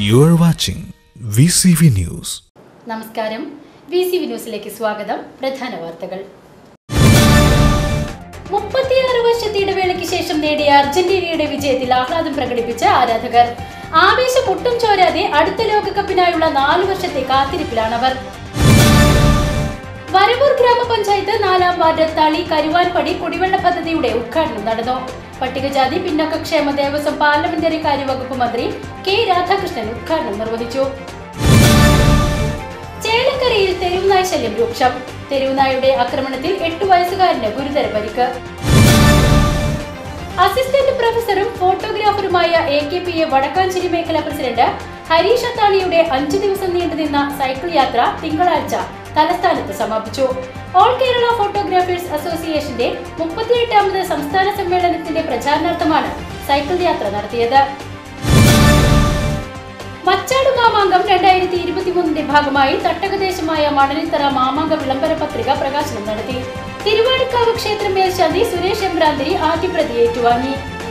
You are watching VCV News. നമസ്കാരം V C V ന്യൂസിലേക്ക് സ്വാഗതം പ്രധാന വാർത്തകൾ മുപ്പത്തിയാറ് വർഷത്തെ ഇടവേളയ്ക്ക് ശേഷം നേടിയ അർജന്റീനയുടെ വിജയത്തിൽ ആഹ്ലാദം പ്രകടിപ്പിച്ച ആരാധകർ ആവേശം ഒട്ടും ചോരാതെ അടുത്ത ലോകകപ്പിനായുള്ള നാലു വർഷത്തെ കാത്തിരിപ്പിലാണവർ വരവൂർ ഗ്രാമപഞ്ചായത്ത് നാലാം വാർഡ് തളി കരുവാൻപടി കുടിവെള്ള പദ്ധതിയുടെ ഉദ്ഘാടനം നടന്നു പട്ടികജാതി പിന്നോക്കക്ഷേമ ദേവസ്വം പാർലമെന്ററി കാര്യവകുപ്പ് മന്ത്രി കെ രാധാകൃഷ്ണൻ ഉദ്ഘാടനം നിർവഹിച്ചു ചേലക്കരയിൽ തെരുവുനായ ശല്യം രൂക്ഷം തെരുവുനായുടെ ആക്രമണത്തിൽ എട്ടു വയസ്സുകാരന് ഗുരുതര പരിക്ക് അസിസ്റ്റന്റ് പ്രൊഫസറും ഫോട്ടോഗ്രാഫറുമായ A K P A Vadakkanchery മേഖലാ പ്രസിഡന്റ് ഹരീഷ് അത്താണിയുടെ അഞ്ചു ദിവസം നീണ്ടുനിന്ന സൈക്കിൾ യാത്ര തിങ്കളാഴ്ച തലസ്ഥാനത്ത് സമാപിച്ചു ഓൾ കേരള ഫോട്ടോഗ്രാഫേഴ്സ് അസോസിയേഷന്റെ മുപ്പത്തിയെട്ടാമത് സംസ്ഥാന സമ്മേളനത്തിന്റെ പ്രചാരണാർത്ഥമാണ് സൈക്കിൾ യാത്ര നടത്തിയത് മച്ചാട് മാമാങ്കം രണ്ടായിരത്തി ഇരുപത്തിമൂന്നിന്റെ ഭാഗമായി തട്ടകദേശമായ മണലിത്തറ മാമാങ്ക വിളംബര പത്രിക പ്രകാശനം നടത്തി തിരുവാടിക്കാവ് ക്ഷേത്രം മേൽശാന്തി സുരേഷ് എംബ്രാന്തിരി ആദ്യപ്രതി ഏറ്റുവാങ്ങി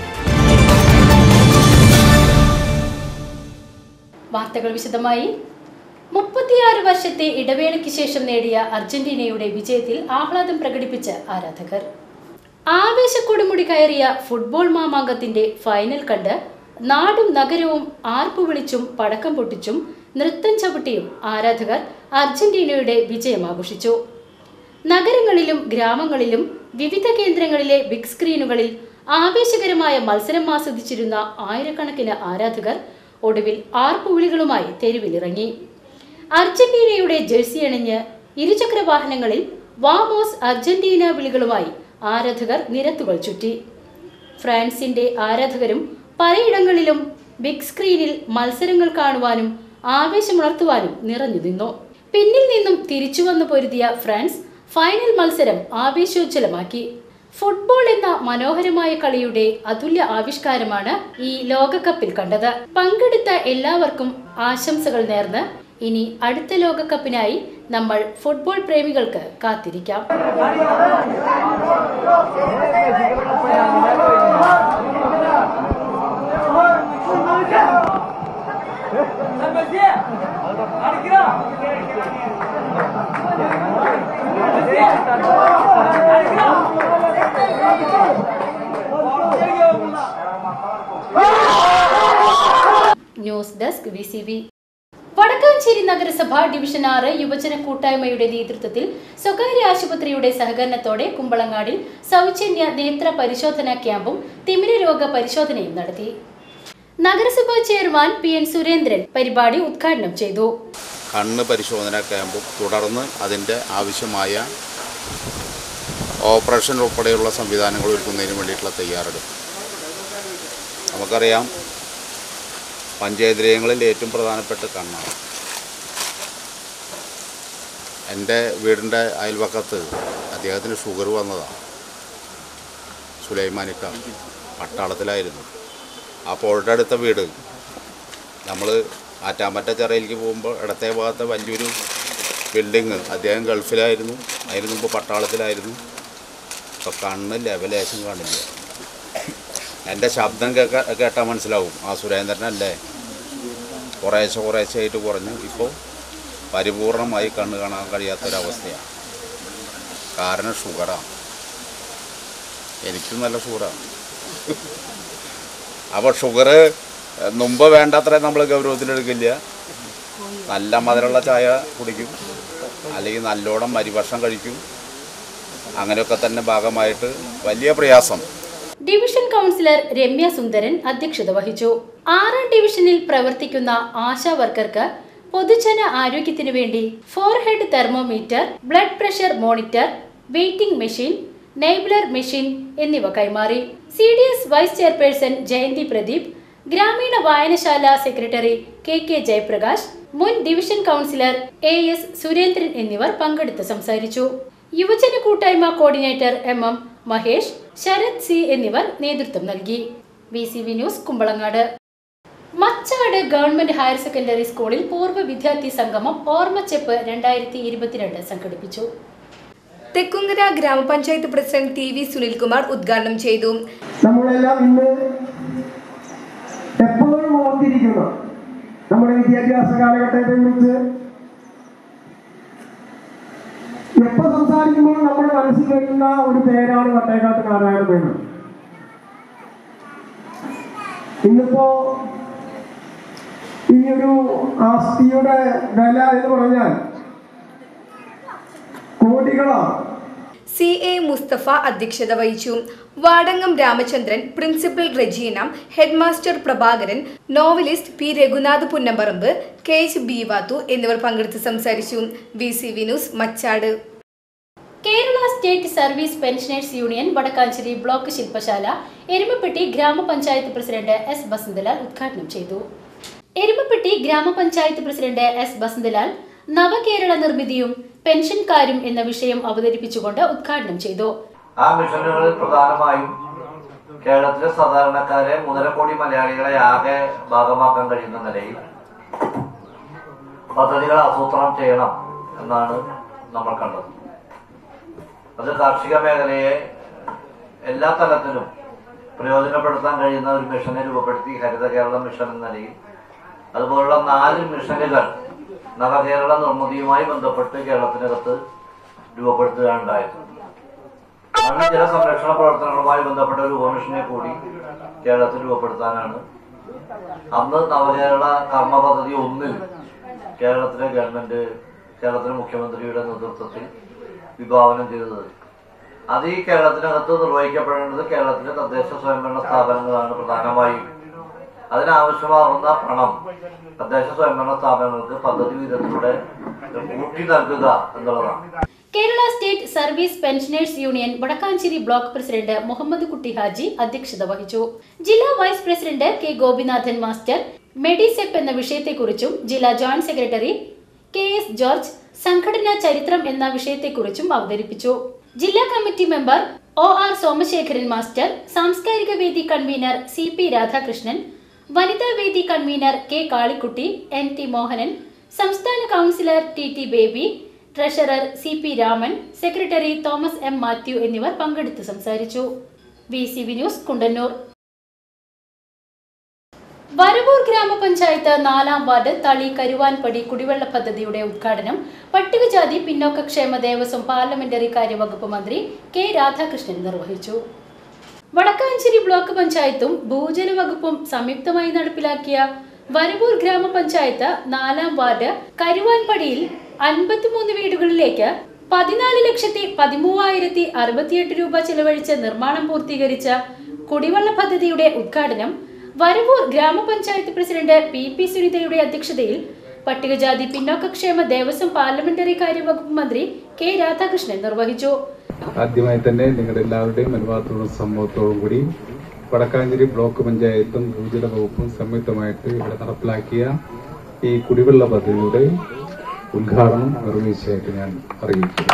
വാർത്തകൾ വിശദമായി മുപ്പത്തിയാറ് വർഷത്തെ ഇടവേളയ്ക്ക് ശേഷം നേടിയ അർജന്റീനയുടെ വിജയത്തിൽ ആഹ്ലാദം പ്രകടിപ്പിച്ച ആരാധകർ ആവേശക്കൊടുമുടി കയറിയ ഫുട്ബോൾ മാമാങ്കത്തിന്റെ ഫൈനൽ കണ്ട് നാടും നഗരവും ആർപ്പു വിളിച്ചും പടക്കം പൊട്ടിച്ചും നൃത്തം ചവിട്ടിയും ആരാധകർ അർജന്റീനയുടെ വിജയം ആഘോഷിച്ചു നഗരങ്ങളിലും ഗ്രാമങ്ങളിലും വിവിധ കേന്ദ്രങ്ങളിലെ ബിഗ് സ്ക്രീനുകളിൽ ആവേശകരമായ മത്സരം ആസ്വദിച്ചിരുന്ന ആയിരക്കണക്കിന് ആരാധകർ ഒടുവിൽ ആർപ്പുവിളികളുമായി തെരുവിലിറങ്ങി അർജന്റീനയുടെ ജേഴ്സി അണിഞ്ഞ് ഇരുചക്ര വാഹനങ്ങളിൽ വാമോസ് അർജന്റീന വിളികളുമായി ആരാധകർ നിരത്തുകൾ ചുറ്റി ഫ്രാൻസിന്റെ ആരാധകരും പലയിടങ്ങളിലും ബിഗ് സ്ക്രീനിൽ മത്സരങ്ങൾ കാണുവാനും ആവേശമുണർത്തുവാനും നിറഞ്ഞു നിന്നു പിന്നിൽ നിന്നും തിരിച്ചു വന്നു പൊരുതിയ ഫ്രാൻസ് ഫൈനൽ മത്സരം ആവേശോജ്വലമാക്കി ഫുട്ബോൾ എന്ന മനോഹരമായ കളിയുടെ അതുല്യ ആവിഷ്കാരമാണ് ഈ ലോകകപ്പിൽ കണ്ടത് പങ്കെടുത്ത എല്ലാവർക്കും ആശംസകൾ നേർന്ന് ഇനി അടുത്ത ലോകകപ്പിനായി നമ്മൾ ഫുട്ബോൾ പ്രേമികൾക്ക് കാത്തിരിക്കാം news desk V C V Vadakkanchery നഗരസഭ ഡിവിഷൻ ആറ് യുവജന കൂട്ടായ്മയുടെ നേതൃത്വത്തിൽ സ്വകാര്യ ആശുപത്രിയുടെ സഹകരണത്തോടെ കുമ്പളങ്ങാടിൽ സൗജന്യ നേത്ര പരിശോധനാ ക്യാമ്പും തിമിര രോഗ പരിശോധനയും നടത്തി നഗരസഭാ ചെയർമാൻ പി എൻ സുരേന്ദ്രൻ പരിപാടി ഉദ്ഘാടനം ചെയ്തു കണ്ണ് പരിശോധന ക്യാമ്പും തുടർന്ന് അതിൻ്റെ ആവശ്യമായ ഓപ്പറേഷൻ ഉൾപ്പെടെയുള്ള സംവിധാനങ്ങൾ ഒരുക്കുന്നതിന് വേണ്ടിയിട്ടുള്ള തയ്യാറെടുപ്പ് നമുക്കറിയാം പഞ്ചായത്തിലയങ്ങളിൽ ഏറ്റവും പ്രധാനപ്പെട്ട കണ്ണാണ് എൻ്റെ വീടിൻ്റെ അയൽവക്കത്ത് അദ്ദേഹത്തിന് ഷുഗർ വന്നതാണ് സുലൈമാനിക്ക പട്ടാളത്തിലായിരുന്നു ആ പുഴയുടെ അടുത്ത വീട് നമ്മൾ ആറ്റാമ്പറ്റ ചിറയിലേക്ക് പോകുമ്പോൾ ഇടത്തെ ഭാഗത്തെ വലിയൊരു ബിൽഡിങ് അദ്ദേഹം ഗൾഫിലായിരുന്നു അതിന് മുമ്പ് പട്ടാളത്തിലായിരുന്നു ഇപ്പോൾ കണ്ണ് ലെവലേശം കാണില്ല എൻ്റെ ശബ്ദം കേൾക്ക കേട്ടാൽ മനസ്സിലാവും ആ സുരേന്ദ്രനല്ലേ കുറേശ്ശെ കുറേശ്ശെ ആയിട്ട് കുറഞ്ഞു ഇപ്പോൾ പരിപൂർണമായി കണ്ണ് കാണാൻ കഴിയാത്തൊരവസ്ഥയാണ് കാരണം ഷുഗറാണ് എനിക്കും നല്ല ഷുഗറാണ് അപ്പോൾ ഷുഗർ മുമ്പ് വേണ്ടത്ര നമ്മൾ ഗൗരവത്തിലെടുക്കില്ല നല്ല മധുരമുള്ള ചായ കുടിക്കും അല്ലെങ്കിൽ നല്ലോണം മരിഭക്ഷണം കഴിക്കും അങ്ങനെയൊക്കെ തന്നെ ഭാഗമായിട്ട് വലിയ പ്രയാസം ഡിവിഷൻ കൗൺസിലർ രമ്യ സുന്ദരൻ അധ്യക്ഷത വഹിച്ചു ആറാം ഡിവിഷനിൽ പ്രവർത്തിക്കുന്ന ആശാ വർക്കർക്ക് പൊതുജന ആരോഗ്യത്തിനു വേണ്ടി forehead thermometer blood pressure monitor weighing machine nebulizer machine എന്നിവ കൈമാറി C D S vice chairperson Jayanthi Pradeep ഗ്രാമീണ വായനശാല സെക്രട്ടറി കെ കെ ജയപ്രകാശ് മുൻ division councillor A S Surendran എന്നിവർ പങ്കെടുത്ത് സംസാരിച്ചു യുവജന കൂട്ടായ്മ coordinator M M Mahesh Sarath C എന്നിവർ നേതൃത്വം നൽകി V C V news Kumbalangad Machad government higher secondary സ്കൂളിൽ പൂർവ്വ വിദ്യാർത്ഥി സംഗമം ഓർമ്മച്ചെപ്പ് രണ്ടായിരത്തി ഇരുപത്തിരണ്ട് സംഘടിപ്പിച്ചു തെക്കുങ്കര ഗ്രാമപഞ്ചായത്ത് പ്രസിഡന്റ് ടി വി സുനിൽകുമാർ ഉദ്ഘാടനം ചെയ്തു നമ്മളെല്ലാം ഇന്ന് എപ്പോഴും ഓർത്തിരിക്കുന്നു നമ്മുടെ വിദ്യാഭ്യാസ കാലഘട്ടത്തെ കുറിച്ച് എപ്പോ സംസാരിക്കുമ്പോൾ നമ്മുടെ മനസ്സിൽ വരുന്ന ഒരു പേരാണ് വട്ടേക്കാട്ട് നാരായണ മേനോൻ ഇന്നിപ്പോ ഈ ഒരു ആസ്തിയുടെ വില എന്ന് പറഞ്ഞാൽ കോടികളാണ് സി എ മുസ്തഫ അധ്യക്ഷത വഹിച്ചു വാടങ്ങം Ramachandran principal Regina headmaster Prabhakaran novelist P Raghunath Punnamparambu K H B വാത്തു എന്നിവർ പങ്കെടുത്ത് സംസാരിച്ചു V C V news Machad Kerala state service pensioners union Vadakkanchery block ശില്പശാല എരുമപ്പെട്ടി ഗ്രാമപഞ്ചായത്ത് പ്രസിഡന്റ് എസ് ബസന്തലാൽ ഉദ്ഘാടനം ചെയ്തു എരുമപ്പെട്ടി ഗ്രാമപഞ്ചായത്ത് പ്രസിഡന്റ് എസ് ബസന്തലാൽ നവകേരള നിർമ്മിതിയും പെൻഷൻകാരും എന്ന വിഷയം അവതരിപ്പിച്ചുകൊണ്ട് ഉദ്ഘാടനം ചെയ്തു ആ മിഷനുകളിൽ പ്രധാനമായും കേരളത്തിലെ സാധാരണക്കാരെ മൂന്നര കോടി മലയാളികളെ ആകെ ഭാഗമാക്കാൻ കഴിയുന്ന നിലയിൽ പദ്ധതികൾ ആസൂത്രണം ചെയ്യണം എന്നാണ് നമ്മൾ കണ്ടത് അത് കാർഷിക മേഖലയെ എല്ലാ തലത്തിലും പ്രയോജനപ്പെടുത്താൻ കഴിയുന്ന ഒരു മിഷനെ രൂപപ്പെടുത്തി ഹരിത കേരള മിഷൻ എന്ന നിലയിൽ അതുപോലുള്ള നാല് മിഷനുകൾ നവകേരള നിർമ്മിതിയുമായി ബന്ധപ്പെട്ട് കേരളത്തിനകത്ത് രൂപപ്പെടുത്തുകയുണ്ടായിരുന്നു മണ്ണ് ജല സംരക്ഷണ പ്രവർത്തനങ്ങളുമായി ബന്ധപ്പെട്ട ഒരു ഉപമിഷനെ കൂടി കേരളത്തിൽ രൂപപ്പെടുത്താനാണ് അന്ന് നവകേരള കർമ്മ പദ്ധതി ഒന്നിൽ കേരളത്തിലെ ഗവൺമെന്റ് കേരളത്തിലെ മുഖ്യമന്ത്രിയുടെ നേതൃത്വത്തിൽ വിഭാവനം ചെയ്തത് അത് ഈ കേരളത്തിനകത്ത് നിർവഹിക്കപ്പെടേണ്ടത് കേരളത്തിലെ തദ്ദേശ സ്വയംഭരണ സ്ഥാപനങ്ങളാണ് പ്രധാനമായും അതിനാവശ്യമാകുന്ന പണം തദ്ദേശ സ്വയംഭരണ സ്ഥാപനങ്ങൾക്ക് പദ്ധതി വിധത്തിലൂടെ കൂട്ടി നൽകുക എന്നുള്ളതാണ് Kerala state service pensioners union Vadakkanchery block president Muhammad Kutty Haji അധ്യക്ഷത വഹിച്ചു ജില്ലാ vice president K Gopinathan master Medisep എന്ന വിഷയത്തെക്കുറിച്ചും ജില്ലാ joint secretary K S George സംഘടനാ ചരിത്രം എന്ന വിഷയത്തെക്കുറിച്ചും അവതരിപ്പിച്ചു ജില്ലാ committee member O R Somasekharan master സാംസ്കാരിക വേദി കൺവീനർ സി പി രാധാകൃഷ്ണൻ വനിതാ വേദി convener K Kalikutty N T Mohanan സംസ്ഥാന councillor T T Baby treasurer C P Raman secretary Thomas M Mathew എന്നിവർ പങ്കെടുത്ത് സംസാരിച്ചു V C V news Kundannoor Varavoor ഗ്രാമപഞ്ചായത്ത് നാലാം വാർഡ് തളി കരുവാൻപടി കുടിവെള്ള പദ്ധതിയുടെ ഉദ്ഘാടനം പട്ടികജാതി പിന്നോക്കക്ഷേമ ദേവസ്വം പാർലമെന്ററി കാര്യവകുപ്പ് മന്ത്രി കെ രാധാകൃഷ്ണൻ നിർവഹിച്ചു വടക്കാഞ്ചേരി ബ്ലോക്ക് പഞ്ചായത്തും ഭൂജല വകുപ്പും സംയുക്തമായി നടപ്പിലാക്കിയ വരവൂർ ഗ്രാമപഞ്ചായത്ത് നാലാം വാർഡ് കരുവാൻപടിയിൽ അൻപത്തിമൂന്ന് വീടുകളിലേക്ക് പതിനാല് ലക്ഷത്തി പതിമൂവായിരത്തി അറുപത്തിയെട്ട് രൂപ ചെലവഴിച്ച് നിർമ്മാണം പൂർത്തീകരിച്ച കുടിവെള്ള പദ്ധതിയുടെ ഉദ്ഘാടനം വരവൂർ ഗ്രാമപഞ്ചായത്ത് പ്രസിഡന്റ് പി പി സുനിതയുടെ അധ്യക്ഷതയിൽ പട്ടികജാതി പിന്നോക്കക്ഷേമ ദേവസ്വം പാർലമെന്ററി കാര്യവകുപ്പ് മന്ത്രി കെ രാധാകൃഷ്ണൻ നിർവഹിച്ചു ആദ്യമായി തന്നെ നിങ്ങളുടെ എല്ലാവരുടെയും അനുവാദത്തോടും സമ്മതത്തോടും കൂടി വടക്കാഞ്ചേരി ബ്ലോക്ക് പഞ്ചായത്തും ഭൂജല വകുപ്പും സംയുക്തമായിട്ട് ഇവിടെ നടപ്പിലാക്കിയ ഈ കുടിവെള്ള പദ്ധതിയുടെ ഉദ്ഘാടനം നിർവഹിച്ചതായിട്ട് ഞാൻ അറിയിക്കുന്നു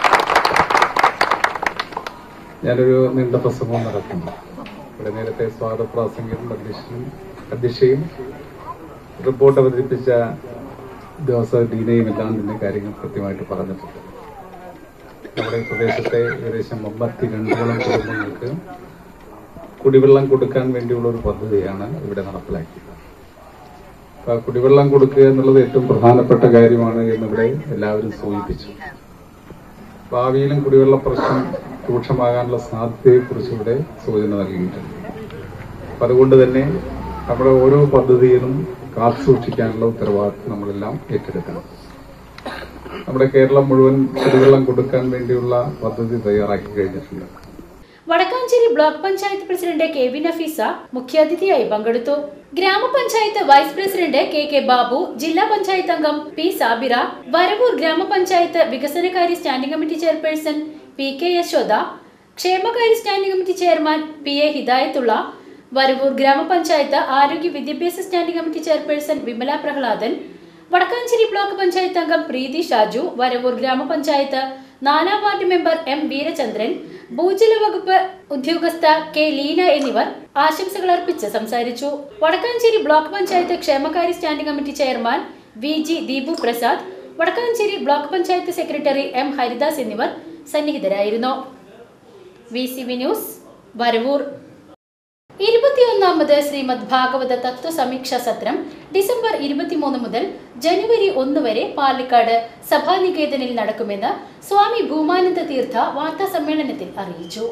ഞാനൊരു നീണ്ട പ്രസംഗം നടത്തുന്നു ഇവിടെ നേരത്തെ സ്വാഗത പ്രാസംഗികരും അധ്യക്ഷനും അധ്യക്ഷയും റിപ്പോർട്ട് അവതരിപ്പിച്ച ദിവസ ഡീനയും എല്ലാം തന്നെ കാര്യങ്ങൾ കൃത്യമായിട്ട് പറഞ്ഞിട്ടുണ്ട് നമ്മുടെ ഈ പ്രദേശത്തെ ഏകദേശം അമ്പത്തി രണ്ടോളം കുടുംബങ്ങൾക്ക് കുടിവെള്ളം കൊടുക്കാൻ വേണ്ടിയുള്ള ഒരു പദ്ധതിയാണ് ഇവിടെ നടപ്പിലാക്കിയത് അപ്പൊ ആ കുടിവെള്ളം കൊടുക്കുക എന്നുള്ളത് ഏറ്റവും പ്രധാനപ്പെട്ട കാര്യമാണ് എന്നിവിടെ എല്ലാവരും സൂചിപ്പിച്ചു ഭാവിയിലും കുടിവെള്ള പ്രശ്നം രൂക്ഷമാകാനുള്ള സാധ്യതയെക്കുറിച്ച് ഇവിടെ സൂചന നൽകിയിട്ടുണ്ട് അപ്പൊ അതുകൊണ്ട് തന്നെ നമ്മുടെ ഓരോ പദ്ധതിയിലും കാത്തു സൂക്ഷിക്കാനുള്ള ഉത്തരവാദിത്വം നമ്മളെല്ലാം ഏറ്റെടുക്കണം നമ്മുടെ കേരളം മുഴുവൻ കുടിവെള്ളം കൊടുക്കാൻ വേണ്ടിയുള്ള പദ്ധതി തയ്യാറാക്കി കഴിഞ്ഞിട്ടുണ്ട് Vadakkanchery block panchayat president K V Nafeesa മുഖ്യാതിഥിയായി പങ്കെടുത്തു ഗ്രാമപഞ്ചായത്ത് vice president K K Babu ജില്ലാ പഞ്ചായത്ത് അംഗം പി സാബിറ വരവൂർ ഗ്രാമപഞ്ചായത്ത് വികസനകാര്യ standing committee chairperson P K Yashoda ക്ഷേമകാര്യ standing committee chairman P A Hidayathulla Varavoor ഗ്രാമപഞ്ചായത്ത് ആരോഗ്യ വിദ്യാഭ്യാസ സ്റ്റാൻഡിംഗ് കമ്മിറ്റി ചെയർപേഴ്സൺ വിമല പ്രഹ്ലാദൻ വടക്കാഞ്ചേരി ബ്ലോക്ക് പഞ്ചായത്ത് അംഗം പ്രീതി ഷാജു വരവൂർ ഗ്രാമപഞ്ചായത്ത് നാലാം വാർഡ് മെമ്പർ എം വീരചന്ദ്രൻ ഭൂജല വകുപ്പ് ഉദ്യോഗസ്ഥ കെ ലീന എന്നിവർ ആശംസകൾ അർപ്പിച്ച് സംസാരിച്ചു വടക്കാഞ്ചേരി ബ്ലോക്ക് പഞ്ചായത്ത് ക്ഷേമകാര്യ standing committee chairman V G Deepu Prasad Vadakkanchery block panchayat secretary M Haridas എന്നിവർ സന്നിഹിതരായിരുന്നു V C V news Varavoor ഇരുപത്തിയൊന്ന് ഇരുപത്തിയൊന്നാമത് ശ്രീമദ് ഭാഗവത തത്വ സമീക്ഷാ സത്രം ഡിസംബർ ഇരുപത്തിമൂന്ന് മുതൽ ജനുവരി ഒന്ന് വരെ പാലക്കാട് സഭാനികേതനിൽ നടക്കുമെന്ന് സ്വാമി ഭൂമാനന്ദ തീർത്ഥ വാർത്താ സമ്മേളനത്തിൽ അറിയിച്ചു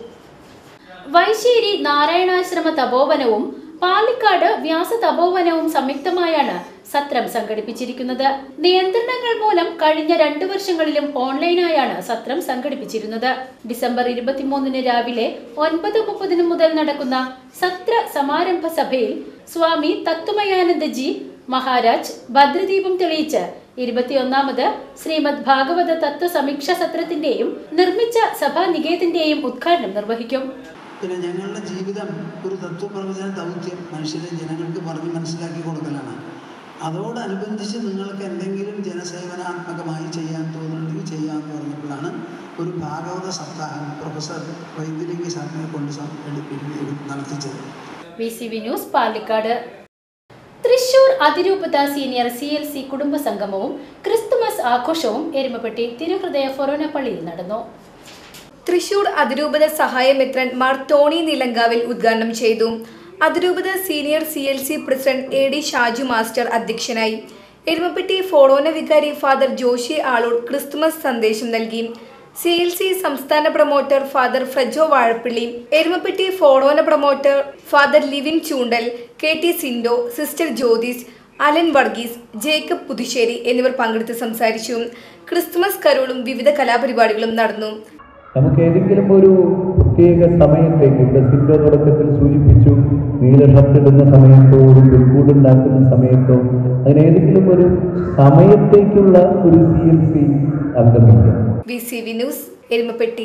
വൈശ്ശേരി നാരായണാശ്രമ തപോവനവും പാലക്കാട് വ്യാസ തപോവനവും സംയുക്തമായാണ് സത്രം സംഘടിപ്പിച്ചിരിക്കുന്നത് നിയന്ത്രണങ്ങൾ മൂലം കഴിഞ്ഞ രണ്ടു വർഷങ്ങളിലും ഓൺലൈനായാണ് സത്രം സംഘടിപ്പിച്ചിരുന്നത് ഡിസംബർ ഇരുപത്തിമൂന്നിന് രാവിലെ ഒൻപത് മുപ്പതിന് മുതൽ നടക്കുന്ന സത്ര സമാരംഭ സഭയിൽ സ്വാമി തത്വമയാനന്ദജി മഹാരാജ് ഭദ്രദീപം തെളിയിച്ച് ഇരുപത്തിയൊന്നാമത് ശ്രീമദ് ഭാഗവത തത്വ സമീക്ഷാ സത്രത്തിന്റെയും നിർമ്മിച്ച സഭാ നികേതന്റെയും ഉദ്ഘാടനം നിർവഹിക്കും പിന്നെ ഞങ്ങളുടെ ജീവിതം ഒരു തത്വപ്രവചന ദൗത്യം മനുഷ്യരെ ജനങ്ങൾക്ക് പറഞ്ഞ് മനസ്സിലാക്കി കൊടുക്കലാണ് അതോടനുബന്ധിച്ച് നിങ്ങൾക്ക് എന്തെങ്കിലും ജനസേവനാത്മകമായി ചെയ്യാൻ തോന്നുന്നുണ്ടെങ്കിൽ ചെയ്യാമെന്ന് പറഞ്ഞപ്പോഴാണ് ഒരു ഭാഗവത സപ്താഹം പ്രൊഫസർ വൈദ്യലിംഗി സാറിനെ കൊണ്ട് സം- എടു- എടു- നടത്തിച്ചത് V C V news Palakkad Thrissur അതിരൂപത സീനിയർ സി എൽ സി കുടുംബ സംഗമവും ക്രിസ്തുമസ് ആഘോഷവും എരുമപ്പെട്ടി തിരുഹൃദയ ഫൊറോന പള്ളിയിൽ നടന്നു തൃശൂർ അതിരൂപത സഹായമിത്രൻ മാർ ടോണി നിലങ്കാവിൽ ഉദ്ഘാടനം ചെയ്തു അതിരൂപത senior C L C president A D Shaju master അധ്യക്ഷനായി എരുമപ്പെട്ടി ഫോറോന വികാരി ഫാദർ ജോഷി ആളൂർ ക്രിസ്തുമസ് സന്ദേശം നൽകി സി എൽ സി സംസ്ഥാന promoter father Frijo Vazhappilly Erumapetty forane promoter father Livin Choondal K T Sindo sister Jyothis Alan Varghese Jacob Puthussery എന്നിവർ പങ്കെടുത്ത് സംസാരിച്ചു ക്രിസ്തുമസ് കരോളും വിവിധ കലാപരിപാടികളും നടന്നു നമുക്ക് ഏതെങ്കിലും ഒരു പ്രത്യേക സമയത്തേക്ക് ഇവിടെ സിൻഡോ തുടക്കത്തിൽ സൂചിപ്പിച്ചു നീല ഷർട്ട് ഇടുന്ന സമയത്തോ ഒരു പുൽക്കൂടുണ്ടാക്കുന്ന സമയത്തോ അങ്ങനെ ഏതെങ്കിലും ഒരു സമയത്തേക്കുള്ള ഒരു സി എൽ സി അംഗമില്ല V C V news Erumapetty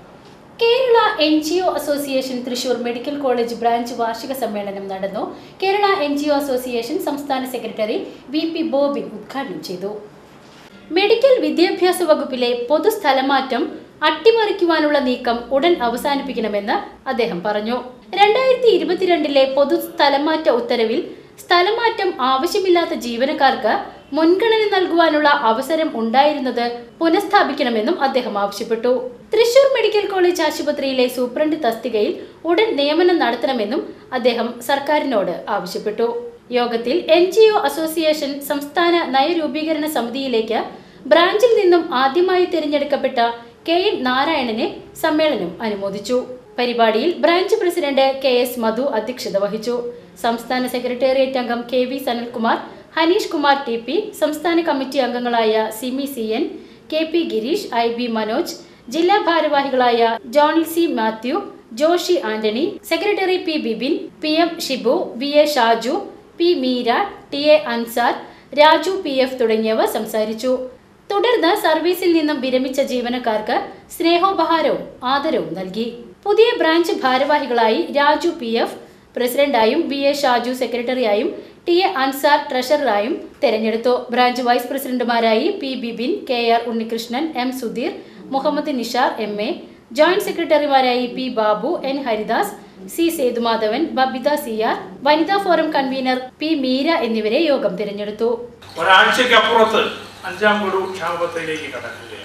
Kerala N G O association Thrissur medical college branch വാർഷിക സമ്മേളനം നടന്നു Kerala N G O association സംസ്ഥാന സെക്രട്ടറി വി പി ബോബിൻ ഉദ്ഘാടനം ചെയ്തു മെഡിക്കൽ വിദ്യാഭ്യാസ വകുപ്പിലെ പൊതുസ്ഥലമാറ്റം അട്ടിമറിക്കുവാനുള്ള നീക്കം ഉടൻ അവസാനിപ്പിക്കണമെന്ന് അദ്ദേഹം പറഞ്ഞു രണ്ടായിരത്തി ഇരുപത്തിരണ്ടിലെ പൊതു സ്ഥലമാറ്റ ഉത്തരവിൽ സ്ഥലമാറ്റം ആവശ്യമില്ലാത്ത ജീവനക്കാർക്ക് മുൻഗണന നൽകുവാനുള്ള അവസരം ഉണ്ടായിരുന്നത് പുനഃസ്ഥാപിക്കണമെന്നും അദ്ദേഹം ആവശ്യപ്പെട്ടു തൃശൂർ മെഡിക്കൽ കോളേജ് ആശുപത്രിയിലെ സൂപ്രണ്ട് തസ്തികയിൽ ഉടൻ നിയമനം നടത്തണമെന്നും അദ്ദേഹം സർക്കാരിനോട് ആവശ്യപ്പെട്ടു യോഗത്തിൽ എൻ ജി ഒ അസോസിയേഷൻ സംസ്ഥാന നയരൂപീകരണ സമിതിയിലേക്ക് ബ്രാഞ്ചിൽ നിന്നും ആദ്യമായി തിരഞ്ഞെടുക്കപ്പെട്ട കെ എൻ നാരായണനെ സമ്മേളനം അനുമോദിച്ചു പരിപാടിയിൽ branch president K S Madhu അധ്യക്ഷത വഹിച്ചു സംസ്ഥാന സെക്രട്ടേറിയറ്റ് അംഗം K V Sanalkumar Haneesh Kumar T P സംസ്ഥാന കമ്മിറ്റി അംഗങ്ങളായ Simi C N K P Gireesh I B Manoj ജില്ലാ ഭാരവാഹികളായ Johnny C Mathew Joshy Antony secretary P Bibin P M Shibu V A Shaju P Meera T A Ansar Raju P F തുടങ്ങിയവർ സംസാരിച്ചു തുടർന്ന് സർവീസിൽ നിന്നും വിരമിച്ച ജീവനക്കാർക്ക് സ്നേഹോപഹാരവും ആദരവും നൽകി പുതിയ ബ്രാഞ്ച് ഭാരവാഹികളായി രാജു പി എഫ് പ്രസിഡന്റായും ബി എ ഷാജു സെക്രട്ടറിയായും ടി എ അൻസാർ ട്രഷററായും തെരഞ്ഞെടുത്തു ബ്രാഞ്ച് വൈസ് പ്രസിഡന്റുമാരായി P Bibin K R Unnikrishnan M Sudheer Muhammad Nishar M A joint സെക്രട്ടറിമാരായി P Babu N Haridas C Sethumadhavan Babitha C R വനിതാ ഫോറം കൺവീനർ പി മീര എന്നിവരെ യോഗം തിരഞ്ഞെടുത്തു ഒരാഴ്ചക്കപ്പുറത്ത് അഞ്ചാം ഗഡു ക്ഷാമത്തിലേക്ക് കടക്കുകയാണ്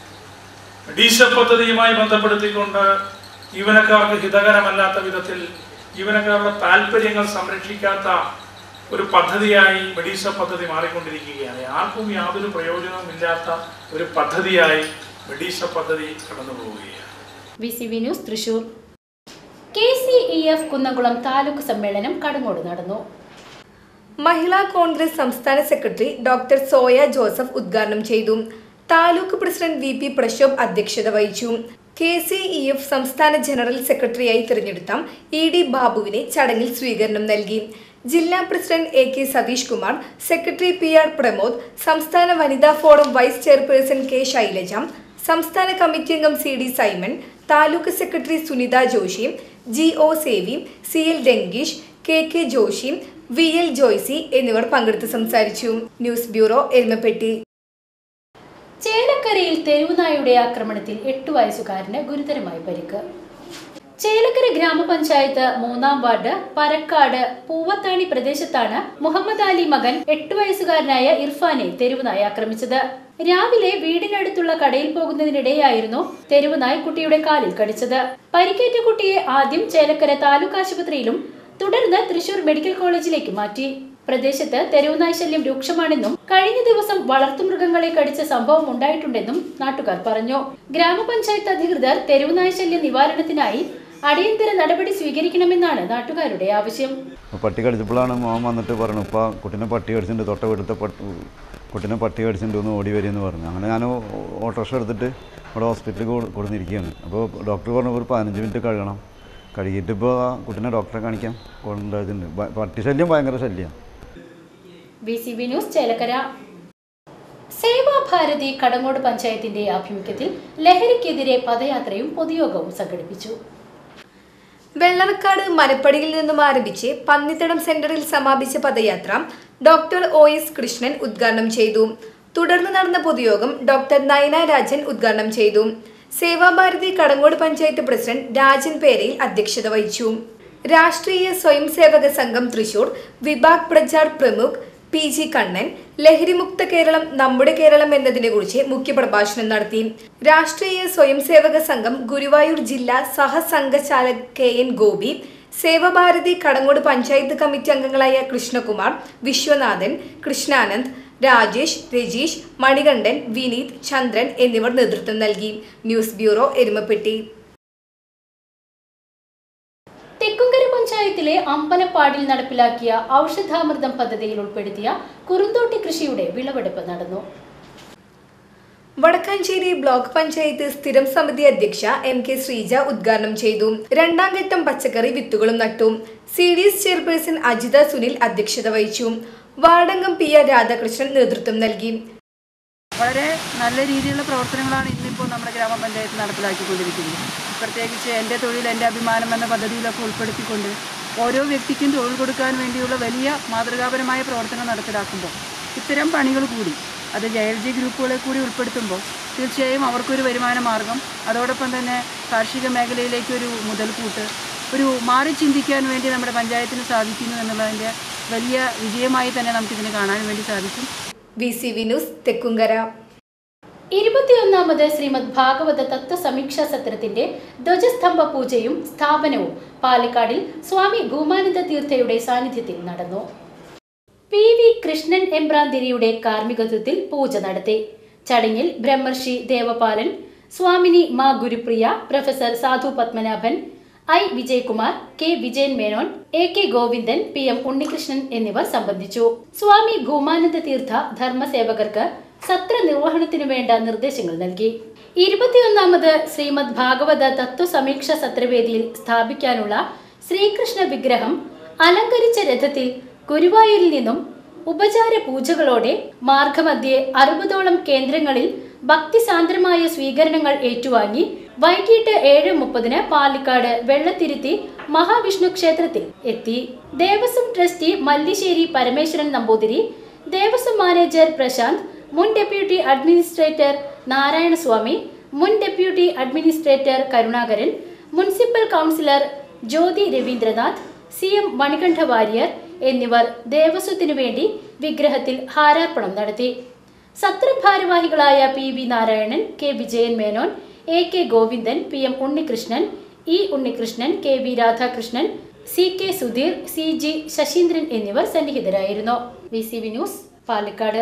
ഡീസൽ പദ്ധതിയുമായി ബന്ധപ്പെടുത്തിക്കൊണ്ട് ജീവനക്കാർക്ക് ഹിതകരമല്ലാത്ത വിധത്തിൽ ജീവനക്കാരുടെ താല്പര്യങ്ങൾ സംരക്ഷിക്കാത്ത ഒരു പദ്ധതിയായി മെഡീസ പദ്ധതി മാറിക്കൊണ്ടിരിക്കുകയാണ് ആർക്കും യാതൊരു പ്രയോജനവും ഇല്ലാത്ത ഒരു പദ്ധതിയായി മെഡീസ പദ്ധതി കടന്നു പോവുകയാണ് V C V news Thrissur K C E F Kunnamkulam taluk സമ്മേളനം കടങ്ങോട് നടന്നു മഹിളാ കോൺഗ്രസ് സംസ്ഥാന സെക്രട്ടറി ഡോക്ടർ സോയ ജോസഫ് ഉദ്ഘാടനം ചെയ്തു taluk president V P Prashobh അധ്യക്ഷത വഹിച്ചു കെ സി ഇ എഫ് സംസ്ഥാന ജനറൽ സെക്രട്ടറിയായി തിരഞ്ഞെടുത്ത ഇ ഡി ബാബുവിനെ ചടങ്ങിൽ സ്വീകരണം നൽകി ജില്ലാ president A K Satheesh Kumar secretary P R Pramod സംസ്ഥാന വനിതാ forum vice chairperson K Shailaja സംസ്ഥാന കമ്മിറ്റി അംഗം C D Simon taluk secretary Sunitha Joshy G O Sevi C L ഡെങ്കീഷ് K K Joshy V L Joycee എന്നിവർ പങ്കെടുത്ത് സംസാരിച്ചു ന്യൂസ് ബ്യൂറോ എരുമപ്പെട്ടി ചേലക്കരയിൽ തെരുവുനായുടെ ആക്രമണത്തിൽ എട്ടു വയസ്സുകാരന് ഗുരുതരമായി പരിക്ക് ചേലക്കര ഗ്രാമപഞ്ചായത്ത് മൂന്നാം വാർഡ് പരക്കാട് പൂവത്താണി പ്രദേശത്താണ് മുഹമ്മദ് അലി മകൻ എട്ടു വയസ്സുകാരനായ ഇർഫാനെ തെരുവുനായ ആക്രമിച്ചത് രാവിലെ വീടിനടുത്തുള്ള കടയിൽ പോകുന്നതിനിടെയായിരുന്നു തെരുവുനായ് കുട്ടിയുടെ കാലിൽ കടിച്ചത് പരിക്കേറ്റ കുട്ടിയെ ആദ്യം ചേലക്കര താലൂക്ക് ആശുപത്രിയിലും തുടർന്ന് തൃശൂർ മെഡിക്കൽ കോളേജിലേക്ക് മാറ്റി പ്രദേശത്ത് തെരുവുനായ് ശല്യം രൂക്ഷമാണെന്നും കഴിഞ്ഞ ദിവസം വളർത്തുമൃഗങ്ങളെ കടിച്ച സംഭവം ഉണ്ടായിട്ടുണ്ടെന്നും നാട്ടുകാർ പറഞ്ഞു ഗ്രാമപഞ്ചായത്ത് അധികൃതർ തെരുവുനായ് ശല്യ നിവാരണത്തിനായി അടിയന്തര നടപടി സ്വീകരിക്കണമെന്നാണ് നാട്ടുകാരുടെ ആവശ്യം പട്ടി കടിച്ചപ്പോഴാണ് മോൻ വന്നിട്ട് പറഞ്ഞു ഉപ്പ കുട്ടീനെ പട്ടി കടിച്ചിട്ടുണ്ട് തൊട്ട വീട്ടിലത്തെ പട്ടി കുട്ടീനെ പട്ടി കടിച്ചിട്ടുണ്ട് ഒന്ന് ഓടി വരികയെന്ന് പറഞ്ഞു അങ്ങനെ ഞാൻ ഓട്ടോറിക്ഷ എടുത്തിട്ട് ഇവിടെ ഹോസ്പിറ്റലിൽ കൊടുന്നിരിക്കുകയാണ് അപ്പോൾ ഡോക്ടർ പറഞ്ഞു ഒരു പതിനഞ്ച് മിനിറ്റ് കഴുകണം കഴുകിയിട്ട് ഇപ്പോൾ ആ കുട്ടീനെ ഡോക്ടറെ കാണിക്കാൻ കൊണ്ടുപോയിട്ടുണ്ട് ബ- പട്ടി ശല്യം ഭയങ്കര ശല്യമാണ് B C B news Chelakkara Sevabharathi Kadangode പഞ്ചായത്തിന്റെ ആഭിമുഖ്യത്തിൽ ലഹരിക്കെതിരെ പദയാത്രയും പൊതുയോഗവും സംഘടിപ്പിച്ചു വെള്ളറക്കാട് മനപ്പടിയിൽ നിന്നും ആരംഭിച്ച് പന്നിത്തടം സെന്ററിൽ സമാപിച്ച പദയാത്ര ഡോക്ടർ ഒ എസ് കൃഷ്ണൻ ഉദ്ഘാടനം ചെയ്തു തുടർന്ന് നടന്ന പൊതുയോഗം ഡോക്ടർ നയന രാജൻ ഉദ്ഘാടനം ചെയ്തു സേവാഭാരതി കടങ്ങോട് പഞ്ചായത്ത് പ്രസിഡന്റ് രാജൻ പേരയിൽ അധ്യക്ഷത വഹിച്ചു രാഷ്ട്രീയ സ്വയം സേവക സംഘം തൃശൂർ വിഭാഗ് പ്രചാർ പ്രമുഖ് പി ജി കണ്ണൻ ലഹരിമുക്ത കേരളം നമ്മുടെ കേരളം എന്നതിനെ കുറിച്ച് മുഖ്യപ്രഭാഷണം നടത്തി രാഷ്ട്രീയ സ്വയം സേവക സംഘം ഗുരുവായൂർ ജില്ലാ സഹസംഘചാലക് K N Gopi Sevabharathi Kadangode panchayat committee അംഗങ്ങളായ കൃഷ്ണകുമാർ വിശ്വനാഥൻ കൃഷ്ണാനന്ദ് രാജേഷ് രജീഷ് മണികണ്ഠൻ വിനീത് ചന്ദ്രൻ എന്നിവർ നേതൃത്വം നൽകി ന്യൂസ് ബ്യൂറോ എരുമപ്പെട്ടി തെക്കുംകര പഞ്ചായത്തിലെ അമ്പലപ്പാടിൽ നടപ്പിലാക്കിയ ഔഷധാമൃതം പദ്ധതിയിൽ ഉൾപ്പെടുത്തിയ കുറുന്തോട്ടി കൃഷിയുടെ വിളവെടുപ്പ് നടന്നു വടക്കാഞ്ചേരി ബ്ലോക്ക് പഞ്ചായത്ത് സ്ഥിരം സമിതി അധ്യക്ഷ എം കെ ശ്രീജ ഉദ്ഘാടനം ചെയ്തു രണ്ടാം ഘട്ടം പച്ചക്കറി വിത്തുകളും നട്ടു C D S chairperson Ajitha Sunil അധ്യക്ഷത വഹിച്ചു വാർഡംഗം പി ആർ രാധാകൃഷ്ണൻ നേതൃത്വം നൽകി വളരെ നല്ല രീതിയിലുള്ള പ്രവർത്തനങ്ങളാണ് ഇന്നിപ്പോൾ നമ്മുടെ ഗ്രാമപഞ്ചായത്ത് നടപ്പിലാക്കിക്കൊണ്ടിരിക്കുന്നത് പ്രത്യേകിച്ച് എൻ്റെ തൊഴിൽ എൻ്റെ അഭിമാനം എന്ന പദ്ധതിയിലൊക്കെ ഉൾപ്പെടുത്തിക്കൊണ്ട് ഓരോ വ്യക്തിക്കും തൊഴിൽ കൊടുക്കാൻ വേണ്ടിയുള്ള വലിയ മാതൃകാപരമായ പ്രവർത്തനം നടപ്പിലാക്കുമ്പോൾ ഇത്തരം പണികൾ കൂടി അത് ജെ എൽ ജി ഗ്രൂപ്പുകളെ കൂടി ഉൾപ്പെടുത്തുമ്പോൾ തീർച്ചയായും അവർക്കൊരു വരുമാന മാർഗം അതോടൊപ്പം തന്നെ കാർഷിക മേഖലയിലേക്ക് ഒരു മുതൽക്കൂട്ട് ഒരു മാറി ചിന്തിക്കാൻ വേണ്ടി നമ്മുടെ പഞ്ചായത്തിന് സാധിക്കുന്നു എന്നുള്ളതിൻ്റെ വലിയ വിജയമായി തന്നെ നമുക്കിതിനെ കാണാൻ വേണ്ടി സാധിക്കും V C V news Thekkumkara ഇരുപത്തിയൊന്നാമത് ശ്രീമദ് ഭാഗവത തത്വ സമീക്ഷാ സത്രത്തിന്റെ ധ്വജസ്തംഭ പൂജയും സ്ഥാപനവും പാലക്കാടിൽ സ്വാമി ഭൂമാനന്ദ തീർത്ഥയുടെ സാന്നിധ്യത്തിൽ നടന്നു പി വി കൃഷ്ണൻ എംബ്രാന്തിരിയുടെ കാർമ്മികത്വത്തിൽ പൂജ നടത്തി ചടങ്ങിൽ ബ്രഹ്മർഷി ദേവപാലൻ സ്വാമിനി മാ Gurupriya professor Sadhu Padmanabhan I Vijayakumar K Vijayan Menon A K Govindan P M Unnikrishnan എന്നിവർ സംബന്ധിച്ചു സ്വാമി ഭൂമാനന്ദ തീർത്ഥ ധർമ്മസേവകർക്ക് സത്ര നിർവഹണത്തിനു വേണ്ട നിർദ്ദേശങ്ങൾ നൽകി ഇരുപത്തിയൊന്നാമത് ശ്രീമദ് ഭാഗവത തത്വ സമീക്ഷ സത്രവേദിയിൽ സ്ഥാപിക്കാനുള്ള ശ്രീകൃഷ്ണ വിഗ്രഹം അലങ്കരിച്ച രഥത്തിൽ ഗുരുവായൂരിൽ നിന്നും ഉപചാര പൂജകളോടെ മാർഗമധ്യേ അറുപതോളം കേന്ദ്രങ്ങളിൽ ഭക്തിസാന്ദ്രമായ സ്വീകരണങ്ങൾ ഏറ്റുവാങ്ങി വൈകിട്ട് ഏഴ് മുപ്പതിന് പാലക്കാട് വെള്ളത്തിരുത്തി മഹാവിഷ്ണു ക്ഷേത്രത്തിൽ എത്തി ദേവസ്വം ട്രസ്റ്റി മല്ലിശ്ശേരി പരമേശ്വരൻ നമ്പൂതിരി ദേവസ്വം മാനേജർ പ്രശാന്ത് മുൻ ഡെപ്യൂട്ടി അഡ്മിനിസ്ട്രേറ്റർ നാരായണസ്വാമി മുൻ deputy administrator Karunakaran municipal councillor Jyothi Ravindranath C M Manikanta Warrier എന്നിവർ ദേവസ്വത്തിനു വേണ്ടി വിഗ്രഹത്തിൽ ഹാരാർപ്പണം നടത്തി സത്രഭാരവാഹികളായ P V Narayanan K Vijayan Menon A K Govindan P M Unnikrishnan E Unnikrishnan K V Radhakrishnan C K Sudheer C G Sasindran എന്നിവർ സന്നിഹിതരായിരുന്നു V C V news Palakkad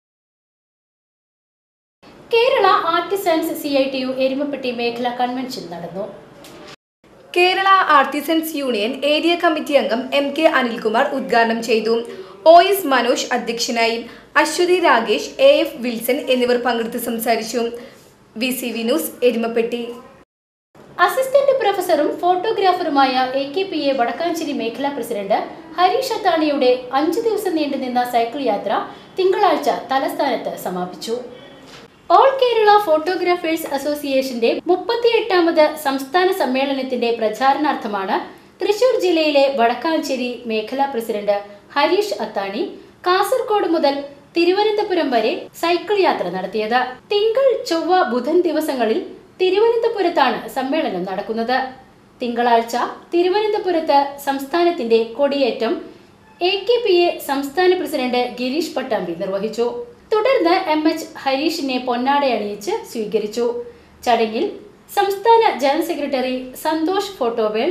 Kerala artisans C I T U Erumapetty മേഖലാ കൺവെൻഷൻ നടന്നു Kerala artisans union area committee അംഗം എം കെ അനിൽകുമാർ ഉദ്ഘാടനം ചെയ്തു ഒ എസ് മനോജ് അധ്യക്ഷനായി Aswathy Rakesh A F Wilson എന്നിവർ പങ്കെടുത്ത് സംസാരിച്ചു V C V news Erumapetty assistant പ്രൊഫസറും ഫോട്ടോഗ്രാഫറുമായ A K P A Vadakkanchery മേഖലാ പ്രസിഡന്റ് ഹരീഷ് അത്താണിയുടെ അഞ്ചു ദിവസം നീണ്ടുനിന്ന സൈക്കിൾ യാത്ര തിങ്കളാഴ്ച തലസ്ഥാനത്ത് സമാപിച്ചു ഓൾ കേരള ഫോട്ടോഗ്രാഫേഴ്സ് അസോസിയേഷന്റെ മുപ്പത്തിയെട്ടാമത് സംസ്ഥാന സമ്മേളനത്തിന്റെ പ്രചാരണാർത്ഥമാണ് തൃശൂർ ജില്ലയിലെ വടക്കാഞ്ചേരി മേഖലാ പ്രസിഡന്റ് ഹരീഷ് അത്താണി കാസർഗോഡ് മുതൽ തിരുവനന്തപുരം വരെ സൈക്കിൾ യാത്ര നടത്തിയത് തിങ്കൾ ചൊവ്വ ബുധൻ ദിവസങ്ങളിൽ തിരുവനന്തപുരത്താണ് സമ്മേളനം നടക്കുന്നത് തിങ്കളാഴ്ച തിരുവനന്തപുരത്ത് സംസ്ഥാനത്തിന്റെ കൊടിയേറ്റം എ കെ പി എ സംസ്ഥാന പ്രസിഡന്റ് ഗിരീഷ് പട്ടാമ്പി നിർവഹിച്ചു തുടർന്ന് എം എച്ച് ഹരീഷിനെ പൊന്നാടയണിയിച്ച് സ്വീകരിച്ചു ചടങ്ങിൽ സംസ്ഥാന ജനറൽ സെക്രട്ടറി സന്തോഷ് ഫോട്ടോവേൾഡ്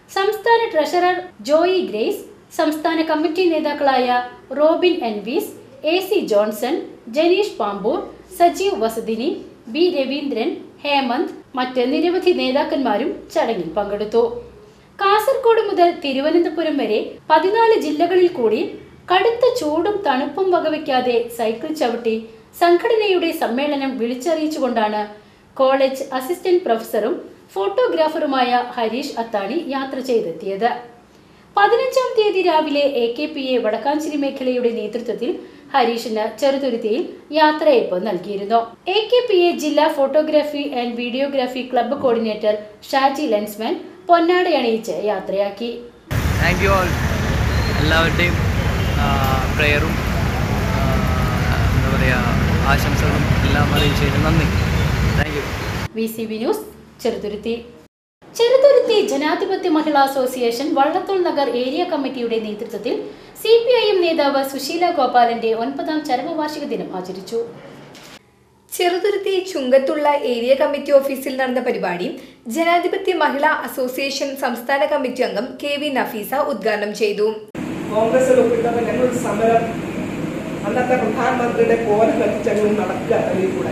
സംസ്ഥാന ട്രഷറർ ജോയി ഗ്രേസ് സംസ്ഥാന കമ്മിറ്റി നേതാക്കളായ റോബിൻ എൻവീസ് A C Johnson Janeesh Pamboor Sajeev വസതിനി ബി രവീന്ദ്രൻ ഹേമന്ത് മറ്റ് നിരവധി നേതാക്കന്മാരും ചടങ്ങിൽ പങ്കെടുത്തു കാസർഗോഡ് മുതൽ തിരുവനന്തപുരം വരെ പതിനാല് ജില്ലകളിൽ കൂടി കടുത്ത ചൂടും തണുപ്പും വകവയ്ക്കാതെ സൈക്കിൾ ചവിട്ടി സംഘടനയുടെ സമ്മേളനം വിളിച്ചറിയിച്ചുകൊണ്ടാണ് കോളേജ് അസിസ്റ്റന്റ് പ്രൊഫസറും ഫോട്ടോഗ്രാഫറുമായ ഹരീഷ് അത്താണി യാത്ര ചെയ്തെത്തിയത് പതിനഞ്ചാം തീയതി രാവിലെ A K P A Vadakkanchery മേഖലയുടെ നേതൃത്വത്തിൽ ഹരീഷിന് ചെറുതുരുത്തിയിൽ യാത്രയയപ്പ് നൽകിയിരുന്നു എ കെ പി എ ജില്ലാ photography and videography club coordinator Shaji lensman പൊന്നാടയണിയിച്ച് യാത്രയാക്കി താങ്ക് യു ഓൾ എല്ലാവരുടെയും പ്രെയറും എന്താ പറയുക ആശംസകളും എല്ലാം അറിയിച്ചതിന് നന്ദി thank you V C B news Cheruthuruthy Cheruthuruthy ജനാധിപത്യ മഹിളാ അസോസിയേഷൻ വള്ളത്തോൾ നഗർ ഏരിയ കമ്മിറ്റിയുടെ നേതൃത്വത്തിൽ സി പി ഐ എം നേതാവ് സുശീല ഗോപാലന്റെ ഒൻപതാം ചരമവാർഷിക ദിനം ആചരിച്ചു ചെറുതുരുത്തി ചുങ്കത്തുള്ള ഏരിയ കമ്മിറ്റി ഓഫീസിൽ നടന്ന പരിപാടി ജനാധിപത്യ മഹിളാ അസോസിയേഷൻ സംസ്ഥാന കമ്മിറ്റി അംഗം കെ വി നഫീസ ഉദ്ഘാടനം ചെയ്തു കോൺഗ്രസിൽ ഒപ്പിട്ടപ്പോൾ ഞങ്ങൾ സമരം അന്നത്തെ പ്രധാനമന്ത്രിയുടെ കോല കത്തിച്ചങ്ങൾ നടക്കുക അതിൽ കൂടെ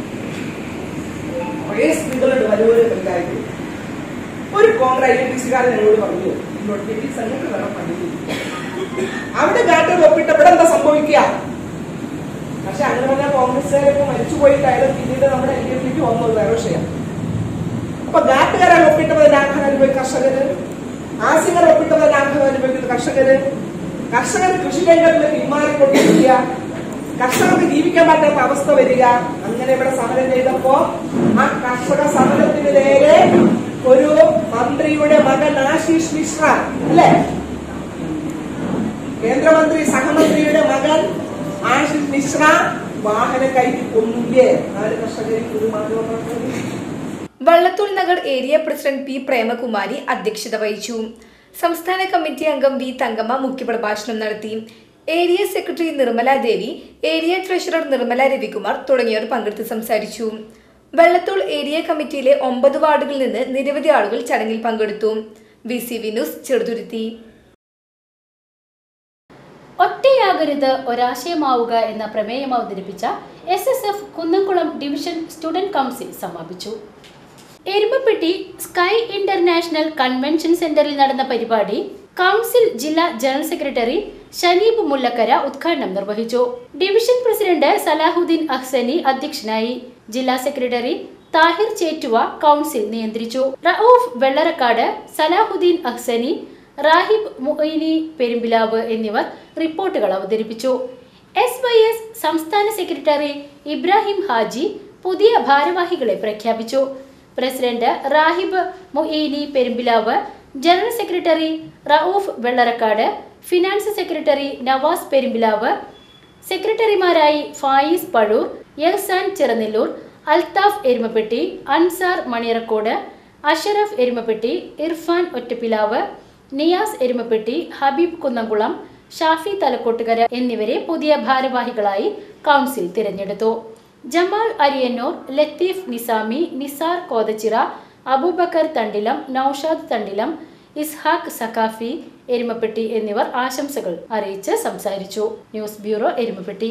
കുറേ സ്ത്രീകളുടെ വലുവരെ പഞ്ചായത്തിൽ ഒരു കോൺഗ്രസ് ഐ എൻ ടി സിക്കാരൻ എന്നോട് പറഞ്ഞു നോട്ടിഫിക്കൽ സംഘടന വേണം പണിയില്ല അവിടെ ഗാറ്റർ ഒപ്പിട്ടപ്പോൾ എന്താ സംഭവിക്കുക പക്ഷെ അങ്ങനെ പറഞ്ഞാൽ കോൺഗ്രസ്സുകാരൊക്കെ മരിച്ചു പോയിട്ടായാലും പിന്നീട് നമ്മുടെ എൽ ഡി എഫിലേക്ക് വന്നത് വേറെ വിഷയം അപ്പൊ ഗാട്ടുകാരെ ഒപ്പിട്ടപ്പോൾ ലാഭം അനുഭവിക്കുന്ന കർഷകര് ആസിംഗർ ഒപ്പിട്ടപ്പോൾ ലാഭം അനുഭവിക്കുന്ന കർഷകര് കർഷകർ കൃഷി രംഗത്ത് പിന്മാറിക്കൊണ്ടിരിക്കുക കർഷകർക്ക് ജീവിക്കാൻ പറ്റാത്ത അവസ്ഥ വരിക അങ്ങനെ ഇവിടെ സമരം ചെയ്തപ്പോ ആ കർഷക സമരത്തിന് നേരെ ഒരു മന്ത്രിയുടെ മകൻ ആശീഷ് മിശ്ര അല്ലേ കേന്ദ്രമന്ത്രി സഹമന്ത്രിയുടെ മകൻ ആശിഷ് മിശ്ര വാഹനം കയറ്റി കൊന്നില്ലേ നാല് കർഷകരിൽ ഒരു മാധ്യമ Vallathol Nagar area president P Premakumari അധ്യക്ഷത വഹിച്ചു സംസ്ഥാന കമ്മിറ്റി അംഗം വി തങ്കമ്മ മുഖ്യപ്രഭാഷണം നടത്തി area secretary Nirmala Devi area treasurer Nirmala Ravikumar തുടങ്ങിയവർ പങ്കെടുത്ത് സംസാരിച്ചു വെള്ളത്തോൾ ഏരിയ കമ്മിറ്റിയിലെ ഒമ്പത് വാർഡുകളിൽ നിന്ന് നിരവധി ആളുകൾ ചടങ്ങിൽ പങ്കെടുത്തു V C V news Cheruthuruthy ഒറ്റയാകരുത് ഒരാശയമാവുക എന്ന പ്രമേയം അവതരിപ്പിച്ച S S F Kunnamkulam division student council സമാപിച്ചു എരുമപ്പെട്ടി സ്കൈ ഇന്റർനാഷണൽ കൺവെൻഷൻ സെന്ററിൽ നടന്ന പരിപാടി കൗൺസിൽ ജില്ലാ ജനറൽ സെക്രട്ടറി ഷനീബ് മുല്ലക്കര ഉദ്ഘാടനം നിർവഹിച്ചു ഡിവിഷൻ പ്രസിഡന്റ് സലാഹുദ്ദീൻ അഹ്സനി അധ്യക്ഷനായി ജില്ലാ സെക്രട്ടറി താഹിർ ചേറ്റുവ കൗൺസിൽ നിയന്ത്രിച്ചു റൌഫ് വെള്ളറക്കാട് സലാഹുദ്ദീൻ അഹ്സനി റാഹിബ് മുഈനി പെരുമ്പിലാവ് എന്നിവർ റിപ്പോർട്ടുകൾ അവതരിപ്പിച്ചു എസ് വൈ എസ് സംസ്ഥാന സെക്രട്ടറി ഇബ്രാഹിം ഹാജി പുതിയ ഭാരവാഹികളെ പ്രഖ്യാപിച്ചു president Rahib Mueeni Perumpilavu general secretary Rauf Vellarakkad finance secretary Navas Perumpilavu സെക്രട്ടറിമാരായി ഫായിസ് പഴൂർ യഹ്സാൻ ചെറനെല്ലൂർ അൽത്താഫ് എരുമപ്പെട്ടി അൻസാർ മണിയറക്കോട് അഷറഫ് എരുമപ്പെട്ടി ഇർഫാൻ ഒറ്റപ്പിലാവ് നിയാസ് എരുമപ്പെട്ടി ഹബീബ് കുന്നംകുളം ഷാഫി തലക്കോട്ടുകര എന്നിവരെ പുതിയ ഭാരവാഹികളായി കൗൺസിൽ തിരഞ്ഞെടുത്തു ജമാൽ അരിയന്നൂർ ലത്തീഫ് നിസാമി നിസാർ കോതച്ചിറ അബൂബക്കർ തണ്ടിലം നൌഷാദ് തണ്ടിലം ഇസ്ഹാഖ് സഖാഫി എരുമപ്പെട്ടി എന്നിവർ ആശംസകൾ അറിയിച്ച് സംസാരിച്ചു ന്യൂസ് ബ്യൂറോ എരുമപ്പെട്ടി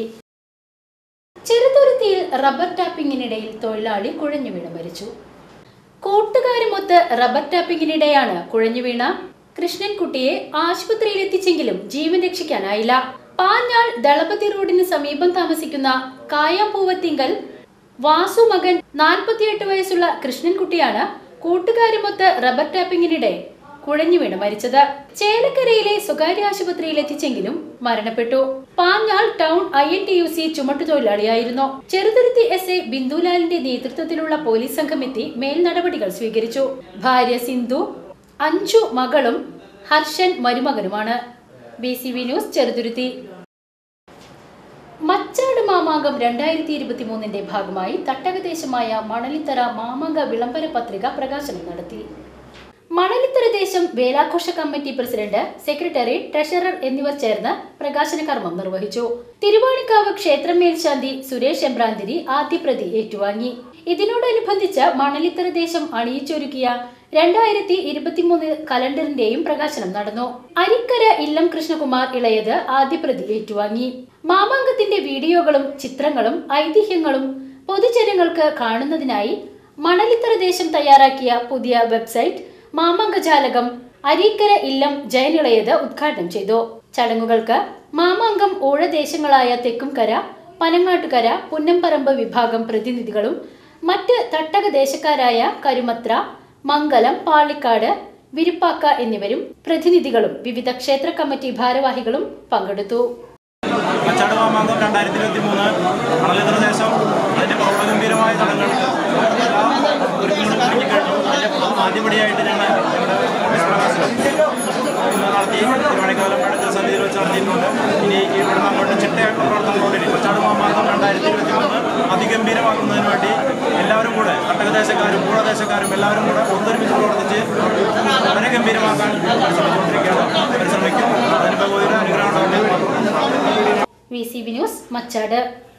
ചെറുതുരുത്തിയിൽ റബ്ബർ ടാപ്പിംഗിനിടയിൽ തൊഴിലാളി കുഴഞ്ഞു വീണ് മരിച്ചു കൂട്ടുകാരുമൊത്ത് റബ്ബർ ടാപ്പിംഗിനിടെയാണ് കുഴഞ്ഞു വീണ കൃഷ്ണൻകുട്ടിയെ ആശുപത്രിയിൽ എത്തിച്ചെങ്കിലും ജീവൻ രക്ഷിക്കാനായില്ല പാഞ്ഞാൾ ദളപതി റോഡിന് സമീപം താമസിക്കുന്ന കായാമ്പൂവത്തിങ്കൽ വാസു മകൻ നാൽപ്പത്തിയെട്ട് വയസ്സുള്ള കൃഷ്ണൻകുട്ടിയാണ് കൂട്ടുകാരുമൊത്ത് റബ്ബർ ടാപ്പിംഗിനിടെ കുഴഞ്ഞു വീണ് മരിച്ചത് ചേലക്കരയിലെ സ്വകാര്യ ആശുപത്രിയിൽ എത്തിച്ചെങ്കിലും മരണപ്പെട്ടു Panjal town I N T U C ചുമട്ടുതൊഴിലാളിയായിരുന്നു ചെറുതുരുത്തി എസ് എ ബിന്ദുലാലിന്റെ നേതൃത്വത്തിലുള്ള പോലീസ് സംഘം എത്തി മേൽ നടപടികൾ സ്വീകരിച്ചു ഭാര്യ സിന്ധു അഞ്ചു മകളും ഹർഷൻ മരുമകനുമാണ് B C V news Cheruthuruthy Machad Mamangam രണ്ടായിരത്തി ഇരുപത്തി മൂന്നിന്റെ ഭാഗമായി തട്ടകദേശമായ മണലിത്തറ മാമാങ്ക വിളംബര പത്രിക പ്രകാശനം നടത്തി മണലിത്തറ ദേശം വേലാഘോഷ കമ്മിറ്റി പ്രസിഡന്റ് സെക്രട്ടറി ട്രഷറർ എന്നിവർ ചേർന്ന് പ്രകാശന കർമ്മം നിർവഹിച്ചു തിരുവാണിക്കാവ് ക്ഷേത്രം മേൽശാന്തി സുരേഷ് എംബ്രാന്തിരി ആദ്യ പ്രതി ഏറ്റുവാങ്ങി ഇതിനോടനുബന്ധിച്ച് മണലിത്തറ ദേശം അണിയിച്ചൊരുക്കിയ രണ്ടായിരത്തി ഇരുപത്തിമൂന്ന് കലണ്ടറിന്റെയും പ്രകാശനം നടന്നു അരിക്കര ഇല്ലം കൃഷ്ണകുമാർ ഇളയത് ആദ്യ പ്രതി ഏറ്റുവാങ്ങി മാമാങ്കത്തിന്റെ വീഡിയോകളും ചിത്രങ്ങളും ഐതിഹ്യങ്ങളും പൊതുജനങ്ങൾക്ക് കാണുന്നതിനായി മണലിത്തറ ദേശം തയ്യാറാക്കിയ പുതിയ വെബ്സൈറ്റ് മാമാങ്കജാലകം അരീക്കര ഇല്ലം ജയനിളയത് ഉദ്ഘാടനം ചെയ്തു ചടങ്ങുകൾക്ക് മാമാങ്കം ഊഴദേശങ്ങളായ തെക്കുംകര പനങ്ങാട്ടുകര പുന്നംപറമ്പ് വിഭാഗം പ്രതിനിധികളും മറ്റ് തട്ടക ദേശക്കാരായ കരുമത്ര മംഗലം പാളിക്കാട് വിരുപ്പാക്ക എന്നിവരും പ്രതിനിധികളും വിവിധ ക്ഷേത്ര കമ്മിറ്റി ഭാരവാഹികളും പങ്കെടുത്തു മച്ചാട് മാമാങ്കം രണ്ടായിരത്തി ഇരുപത്തി മൂന്ന് മണലിതര ദേശം അതിന്റെ പ്രൗഢഗംഭീരമായ ചടങ്ങുകൾ എല്ലാ ഒരുക്കങ്ങളും ഒരുക്കിക്കഴിഞ്ഞു അതിന്റെ ആദ്യപടിയായിട്ട് ഞങ്ങൾ ഞങ്ങളുടെ ഓഫീസ് പ്രകാശനം ഇന്ന് നടത്തി തിരുവണിക്കാലം അടുത്ത സന്ധിയിൽ വെച്ച് നടത്തിയിട്ടുണ്ട് ഇനി ഇവിടുന്ന് അങ്ങോട്ട് ചിട്ടയായിട്ടുള്ള പ്രവർത്തനങ്ങളോടെ മച്ചാട് മാമാങ്കം രണ്ടായിരത്തി ഇരുപത്തി മൂന്ന് അതിഗംഭീരമാക്കുന്നതിന് വേണ്ടി എല്ലാവരും കൂടെ കട്ടകദേശക്കാരും പൂളദേശക്കാരും എല്ലാവരും കൂടെ ഒത്തൊരുമിച്ച് പ്രവർത്തിച്ച് വളരെ ഗംഭീരമാക്കാൻ പരിശ്രമിച്ചുകൊണ്ടിരിക്കുകയാണ് പരിശ്രമിക്കും അതിന് ഭഗവതിയുടെ അനുഗ്രഹം ഉണ്ടാവട്ടെ V C V news Machad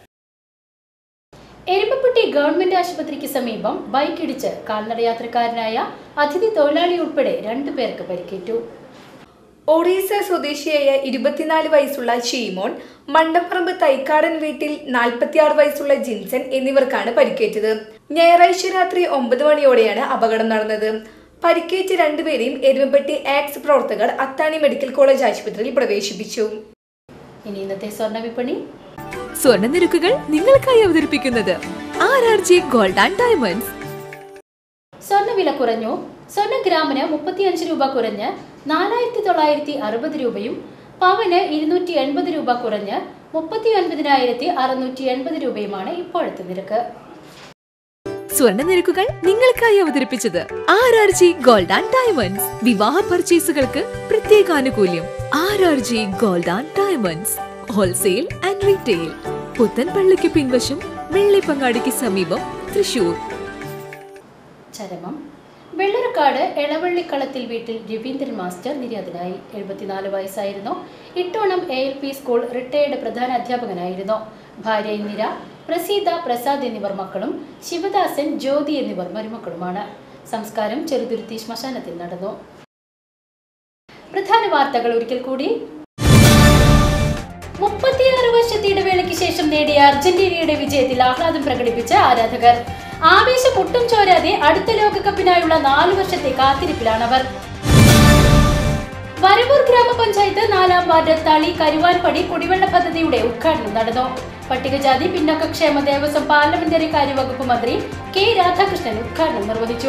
Erumapetty government ആശുപത്രിക്ക് സമീപം ബൈക്ക് ഇടിച്ച് കാൽനടയാത്രക്കാരനായ അതിഥി തൊഴിലാളി ഉൾപ്പെടെ രണ്ടു പേർക്ക് പരിക്കേറ്റു ഒറീസ സ്വദേശിയായ ഇരുപത്തിനാല് വയസ്സുള്ള ഷീമോൻ മണ്ടപ്പറമ്പ് തൈക്കാടൻ വീട്ടിൽ നാൽപ്പത്തിയാറ് വയസ്സുള്ള ജിൻസൺ എന്നിവർക്കാണ് പരിക്കേറ്റത് ഞായറാഴ്ച രാത്രി ഒമ്പത് മണിയോടെയാണ് അപകടം നടന്നത് പരിക്കേറ്റ രണ്ടുപേരെയും എരുമപ്പെട്ടി ആക്സ് പ്രവർത്തകർ അത്താണി മെഡിക്കൽ കോളേജ് ആശുപത്രിയിൽ പ്രവേശിപ്പിച്ചു ഇനി ഇന്നത്തെ സ്വർണ്ണ വിപണി സ്വർണ്ണ നിരക്കുകൾ നിങ്ങൾക്കായി അവതരിപ്പിക്കുന്നത് R R G gold and diamonds സ്വർണ്ണവില കുറഞ്ഞു സ്വർണ്ണ ഗ്രാമിന് മുപ്പത്തിയഞ്ച് രൂപ കുറഞ്ഞ് നാലായിരത്തി തൊള്ളായിരത്തി അറുപത് രൂപയും പവന് ഇരുന്നൂറ്റി എൺപത് രൂപ കുറഞ്ഞ് മുപ്പത്തി ഒൻപതിനായിരത്തി അറുന്നൂറ്റി എൺപത് രൂപയുമാണ് ഇപ്പോഴത്തെ നിരക്ക് സ്വർണ്ണ നിരക്കുകൾ നിങ്ങൾക്കായി അവതരിപ്പിച്ചത് R R G gold and diamonds വിവാഹ പർച്ചേസുകൾക്ക് പ്രത്യേക ആനുകൂല്യം R R G gold and diamonds wholesale and retail പുത്തൻപള്ളിക്ക് പിൻവശം വെള്ളിപ്പങ്ങാടിക്ക് സമീപം തൃശൂർ ചരമം വെള്ളറക്കാട് എളവള്ളിക്കളത്തിൽ വീട്ടിൽ രവീന്ദ്രൻ മാസ്റ്റർ നിര്യാതനായി എഴുപത്തിനാല് വയസ്സായിരുന്നു Ittonam A L P school retired പ്രധാന അധ്യാപകനായിരുന്നു ഭാര്യ ഇന്ദിര പ്രസീത പ്രസാദ് എന്നിവർ മക്കളും ശിവദാസൻ ജ്യോതി എന്നിവർ മരുമക്കളുമാണ് സംസ്കാരം ചെറുതുരുത്തി ശ്മശാനത്തിൽ നടന്നു പ്രധാന വാർത്തകൾ ഒരിക്കൽ കൂടി മുപ്പത്തിയാറ് വർഷത്തെ ഇടവേളയ്ക്ക് ശേഷം നേടിയ അർജന്റീനയുടെ വിജയത്തിൽ ആഹ്ലാദം പ്രകടിപ്പിച്ച ആരാധകർ ആവേശം ഒട്ടും ചോരാതെ അടുത്ത ലോകകപ്പിനായുള്ള നാലു വർഷത്തെ കാത്തിരിപ്പിലാണവർ വരവൂർ ഗ്രാമപഞ്ചായത്ത് നാലാം വാർഡ് തളി കരുവാൻപടി കുടിവെള്ള പദ്ധതിയുടെ ഉദ്ഘാടനം നടന്നു പട്ടികജാതി പിന്നോക്കക്ഷേമ ദേവസ്വം പാർലമെന്ററി കാര്യവകുപ്പ് മന്ത്രി കെ രാധാകൃഷ്ണൻ ഉദ്ഘാടനം നിർവഹിച്ചു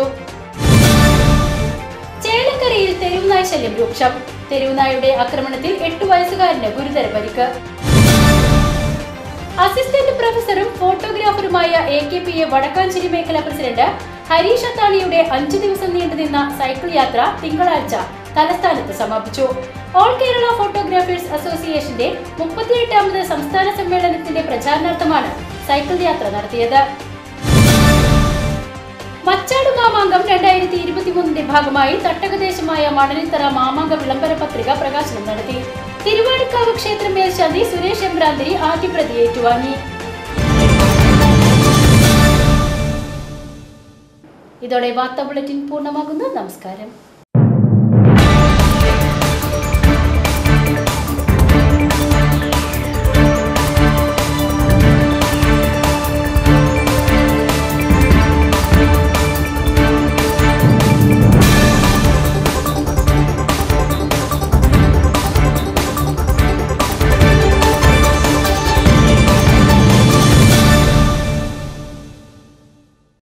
ചേലക്കരയിൽ തെരുവുനായ ശല്യം രൂക്ഷം തെരുവുനായുടെ ആക്രമണത്തിൽ എട്ടു വയസ്സുകാരന് ഗുരുതര പരിക്ക് അസിസ്റ്റന്റ് പ്രൊഫസറും ഫോട്ടോഗ്രാഫറുമായ A K P A Vadakkanchery മേഖലാ പ്രസിഡന്റ് ഹരീഷ് അത്താണിയുടെ അഞ്ചു ദിവസം നീണ്ടുനിന്ന സൈക്കിൾ യാത്ര തിങ്കളാഴ്ച തലസ്ഥാനത്ത് സമാപിച്ചു ഓൾ കേരള ഫോട്ടോഗ്രാഫേഴ്സ് അസോസിയേഷന്റെ മുപ്പത്തിയെട്ടാമത് സംസ്ഥാന സമ്മേളനത്തിന്റെ പ്രചാരണാർത്ഥമാണ് സൈക്കിൾ യാത്ര നടത്തിയത് മച്ചാട് മാമാങ്കം രണ്ടായിരത്തി ഇരുപത്തിമൂന്നിന്റെ ഭാഗമായി തട്ടകദേശമായ മണലിത്തറ മാമാങ്ക വിളംബര പത്രിക പ്രകാശനം നടത്തി തിരുവാണിക്കാവ് ക്ഷേത്രം മേൽശാന്തി സുരേഷ് എംബ്രാന്തിരി ആദ്യ പ്രതി ഏറ്റുവാങ്ങി ഇതോടെ വാർത്താ ബുള്ളറ്റിൻ പൂർണ്ണമാകുന്നു നമസ്കാരം